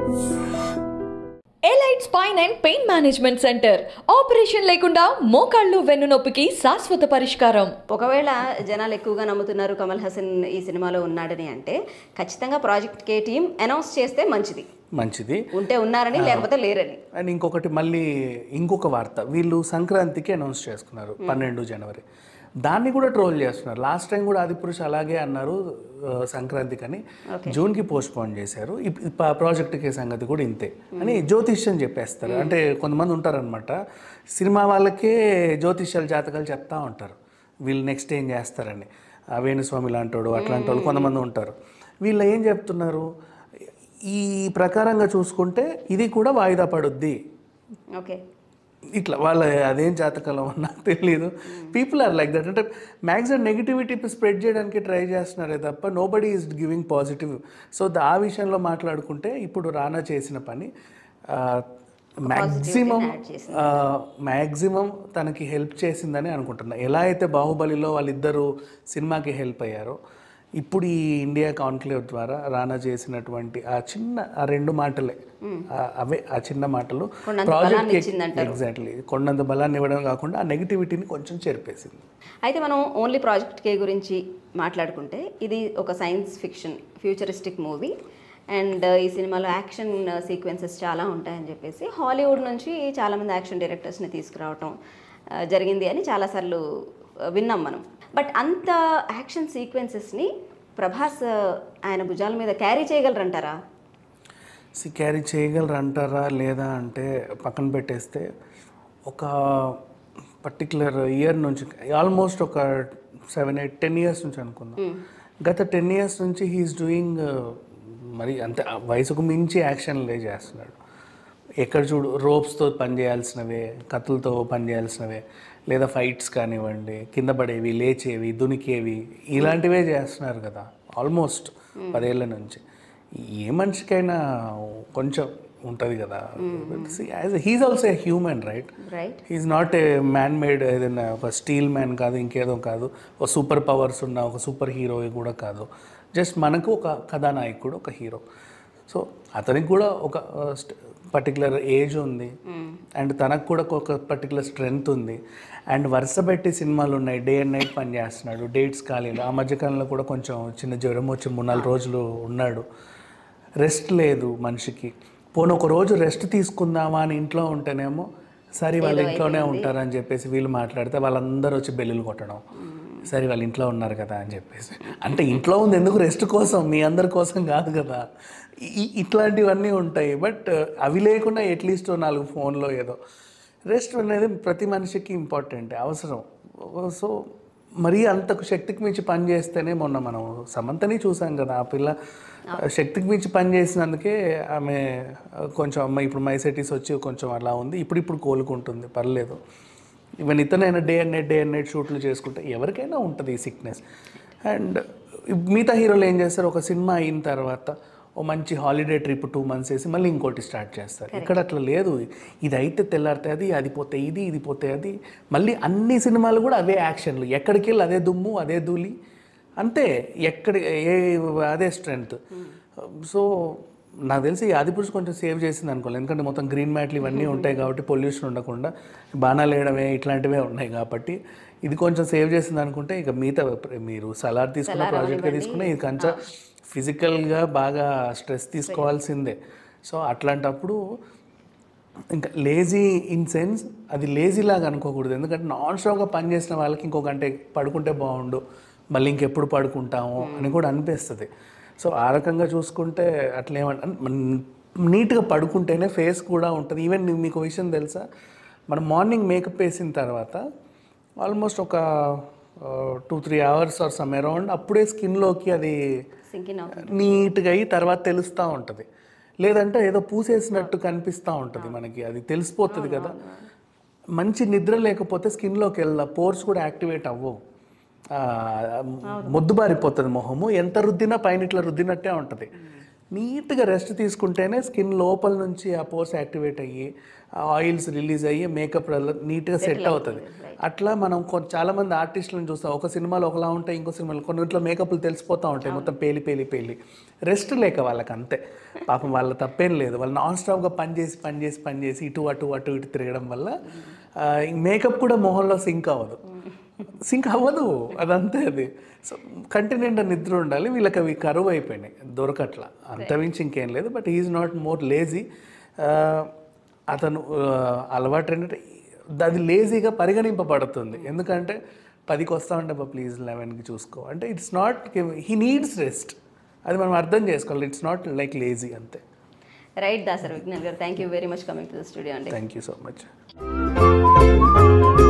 Elite spine and pain management centre operation లేకుండా మోకాళ్ళు వెన్నునొప్పికి శాశ్వత పరిష్కారం ఒకవేళ జనాలు ఎక్కువగా నమ్ముతున్నారు కమల్ హాసన్ ఈ సినిమాలో ఉన్నాడని అంటే ఖచ్చితంగా ప్రాజెక్ట్ కే టీం అనౌన్స్ చేస్తే మంచిది మంచిది ఉంటే ఉన్నారని లేకపోతే లేరని అండ్ ఇంకొకటి మళ్ళీ ఇంకొక వార్త వీళ్ళు సంక్రాంతికి అనౌన్స్ చేసుకున్నారు పన్నెండు జనవరి దాన్ని కూడా ట్రోల్ చేస్తున్నారు లాస్ట్ టైం కూడా ఆదిపురుష్ అలాగే అన్నారు ఆ, సంక్రాంతికి అని జూన్కి పోస్ట్ పోన్ చేశారు ఇప్- ఇప్ ఆ ప్రాజెక్ట్కి సంగతి కూడా ఇంతే అని జ్యోతిష్యం చెప్పేస్తారు అంటే కొంతమంది ఉంటారనమాట సినిమా వాళ్ళకే జ్యోతిష్యాల జాతకాలు చెప్తా ఉంటారు వీళ్ళు నెక్స్ట్ ఏం చేస్తారని ఆ వేణుస్వామి లాంటోడు అట్లాంటి వాళ్ళు కొంతమంది ఉంటారు వీళ్ళు ఏం చెప్తున్నారు ఈ ప్రకారంగా చూసుకుంటే ఇది కూడా వాయిదా పడుద్ది ఓకే ఇట్లా వాళ్ళ అదేం జాతకాలం నాకు తెలియదు పీపుల్ ఆర్ లైక్ దట్ అంటే మ్యాక్సిమం నెగిటివిటీ స్ప్రెడ్ చేయడానికి ట్రై చేస్తున్నారే తప్ప nobody is giving positive so ఆ విషయంలో మాట్లాడుకుంటే ఇప్పుడు రానా చేసిన పని మ్యాక్సిమం మ్యాక్సిమం తనకి హెల్ప్ చేసిందని అనుకుంటున్నా ఎలా అయితే బాహుబలిలో వాళ్ళిద్దరూ సినిమాకి హెల్ప్ అయ్యారో ఇప్పుడు ఈ ఇండియా కాన్క్లేవ్ ద్వారా రానా చేసినటువంటి ఆ చిన్న ఆ రెండు మాటలే ఆ- అవే ఆ చిన్న మాటలు కొండంత బలాన్ని ఇచ్చిందంటారు. ఎగ్జాక్ట్లీ కొండంత బలాన్ని ఇవ్వడం కాకుండా ఆ నెగిటివిటీని కొంచెం చెరిపేసింది అయితే మనం ఓన్లీ ప్రాజెక్ట్ కే గురించి మాట్లాడుకుంటే ఇది ఒక science fiction futuristic movie and ఈ సినిమాలో యాక్షన్ సీక్వెన్సెస్ చాలా ఉంటాయని చెప్పేసి హాలీవుడ్ నుంచి చాలామంది యాక్షన్ డైరెక్టర్స్ని తీసుకురావటం ఆ, జరిగింది అని చాలాసార్లు ఆ, విన్నాం మనం బట్ అంత యాక్షన్ సీక్వెన్సెస్ని ప్రభాస్ ఆ, ఆయన భుజాల మీద క్యారీ చేయగలరంటారా సి క్యారీ చేయగలరు అంటారా లేదా అంటే పక్కన పెట్టేస్తే ఒక పర్టికులర్ ఇయర్ నుంచి ఆల్మోస్ట్ ఒక సెవెన్ ఎయిట్ టెన్ ఇయర్స్ నుంచి అనుకుందాం గత టెన్ ఇయర్స్ నుంచి హీఈస్ డూయింగ్ మరి అంత వయసుకు మించి యాక్షన్లే చేస్తున్నాడు ఎక్కడ చూడు రోప్స్తో పని చేయాల్సినవే కత్తులతో పని చేయాల్సినవే లేదా ఫైట్స్ కానివ్వండి కింద పడేవి లేచేవి దునికేవి ఇలాంటివే చేస్తున్నారు కదా ఆల్మోస్ట్ పదేళ్ల నుంచి ఏ మనిషికైనా కొంచెం ఉంటుంది కదా he is also a human right right is not a man made ఏదైనా ఒక స్టీల్ మ్యాన్ కాదు ఇంకేదో కాదు ఒక సూపర్ పవర్స్ ఉన్న ఒక సూపర్ హీరో కూడా కాదు జస్ట్ మనకు ఒక కథానాయకుడు ఒక హీరో సో అతనికి కూడా ఒక పర్టికులర్ ఏజ్ ఉంది అండ్ తనకు కూడా ఒక పర్టికులర్ స్ట్రెంగ్త్ ఉంది అండ్ వరుస పెట్టి సినిమాలు ఉన్నాయి డే అండ్ నైట్ పని చేస్తున్నాడు డేట్స్ ఖాళీలు ఆ మధ్యకాలంలో కూడా కొంచెం చిన్న జ్వరం వచ్చి మూడు నాలుగు రోజులు ఉన్నాడు రెస్ట్ లేదు మనిషికి పోను ఒక రోజు రెస్ట్ తీసుకుందామా అని ఇంట్లో ఉంటేనేమో సరే వాళ్ళ ఇంట్లోనే ఉంటారని చెప్పేసి వీళ్ళు మాట్లాడితే వాళ్ళందరూ వచ్చి బెల్లులు కొట్టడం సరే వాళ్ళు ఇంట్లో ఉన్నారు కదా అని చెప్పేసి అంటే ఇంట్లో ఉంది ఎందుకు రెస్ట్ కోసం మీ అందరి కోసం కాదు కదా ఈ- ఇట్లాంటివన్నీ ఉంటాయి బట్ అవి లేకుండా అట్లీస్ట్ నాలుగు ఫోన్లో ఏదో రెస్ట్ అనేది ప్రతి మనిషికి ఇంపార్టెంట్ అవసరం సో మరీ అంతకు శక్తికి మించి పని చేస్తేనే మొన్న మనం సమంతని చూసాం కదా ఆ పిల్ల శక్తికి మించి పని చేసినందుకే ఆమె కొంచెం అమ్మ ఇప్పుడు మైసెటీస్ వచ్చి కొంచెం అలా ఉంది ఇప్పుడు ఇప్పుడు కోలుకుంటుంది పర్లేదు ఈవెన్ ఇతనైనా day and night day and night షూట్లు చేసుకుంటే ఎవరికైనా ఉంటుంది ఈ సిక్నెస్ అండ్ మిగతా హీరోలు ఏం చేస్తారు ఒక సినిమా అయిన తర్వాత ఓ మంచి హాలిడే ట్రిప్ టూ మంత్స్ వేసి మళ్ళీ ఇంకోటి స్టార్ట్ చేస్తారు ఇక్కడ అట్లా లేదు ఇది అయితే తెల్లారితే అది అది పోతే ఇది ఇది పోతే అది మళ్ళీ అన్ని సినిమాలు కూడా అవే యాక్షన్లు ఎక్కడికి వెళ్ళి అదే దుమ్ము అదే ధూళి అంతే ఎక్కడ ఏ అదే స్ట్రెంగ్త్ సో నాకు తెలిసి ఈ ఆదిపురుషు కొంచెం సేవ్ చేసింది అనుకోలేదు ఎందుకంటే మొత్తం గ్రీన్ మ్యాట్లు ఇవన్నీ ఉంటాయి కాబట్టి పొల్యూషన్ ఉండకుండా బాణాలు వేయడమే ఇట్లాంటివే ఉన్నాయి కాబట్టి ఇది కొంచెం సేవ్ చేసింది అనుకుంటే ఇక మిగతా మీరు సలార్ తీసుకున్న ప్రాజెక్ట్గా తీసుకున్న ఇది కొంచెం ఫిజికల్గా బాగా స్ట్రెస్ తీసుకోవాల్సిందే సో అట్లాంటప్పుడు ఇంకా లేజీ ఇన్ సెన్స్ అది లేజీ లాగా అనుకోకూడదు ఎందుకంటే నాన్ స్టాప్గా పనిచేసిన వాళ్ళకి ఇంకో గంట పడుకుంటే బాగుండు మళ్ళీ ఇంకెప్పుడు పడుకుంటాము అని కూడా అనిపిస్తుంది సో ఆ రకంగా చూసుకుంటే అట్లేమంటే నీట్గా పడుకుంటేనే ఫేస్ కూడా ఉంటుంది ఈవెన్ మీకు విషయం తెలుసా మనం మార్నింగ్ మేకప్ వేసిన తర్వాత ఆల్మోస్ట్ ఒక two three hours or some around అప్పుడే స్కిన్లోకి అది సింకిన్ నీట్గా అయ్యి తర్వాత తెలుస్తూ ఉంటుంది లేదంటే ఏదో పూసేసినట్టు కనిపిస్తూ ఉంటుంది మనకి అది తెలిసిపోతుంది కదా మంచి నిద్ర లేకపోతే స్కిన్లోకి వెళ్ళా పోర్స్ కూడా యాక్టివేట్ అవ్వవు ఆ, మొద్దుబారిపోతుంది మొహము ఎంత రుద్దినా పైన ఇట్లా రుద్దినట్టే ఉంటుంది నీట్గా రెస్ట్ తీసుకుంటేనే స్కిన్ లోపల నుంచి ఆ పోర్స్ యాక్టివేట్ అయ్యి ఆ ఆయిల్స్ రిలీజ్ అయ్యి మేకప్ నీట్గా సెట్ అవుతుంది అట్లా మనం కొ చాలామంది ఆర్టిస్టులను చూస్తాం ఒక సినిమాలో ఒకలా ఉంటాయి ఇంకో సినిమాలో కొన్నిట్లో మేకప్లు తెలిసిపోతూ ఉంటాయి మొత్తం పేలి పేలి పేలి రెస్ట్ లేక వాళ్ళకి అంతే పాపం వాళ్ళ తప్పేం లేదు వాళ్ళు నాన్ స్టాప్గా పని చేసి పని చేసి పని చేసి ఇటు అటు అటు ఇటు తిరగడం వల్ల మేకప్ కూడా మొహంలో సింక్ అవ్వదు సింక్ అవ్వదు అదంతే అది సో కంటి నిండా నిద్ర ఉండాలి వీళ్ళకి అవి కరువు అయిపోయినాయి దొరకట్లా అంతమించి ఇంకేం లేదు but is not more lazy అతను ఆ, అలవాటు ఏంటంటే అది లేజీగా పరిగణింపబడుతుంది ఎందుకంటే పదికి వస్తా ఉంటే ప్లీజ్ లెవెన్కి చూసుకో అంటే it's not he needs rest అది మనం అర్థం చేసుకోవాలి ఇట్స్ నాట్ లైక్ లేజీ అంతే right Dasar Vignan garu thank you very much coming to the studio అండి థ్యాంక్ యూ సో మచ్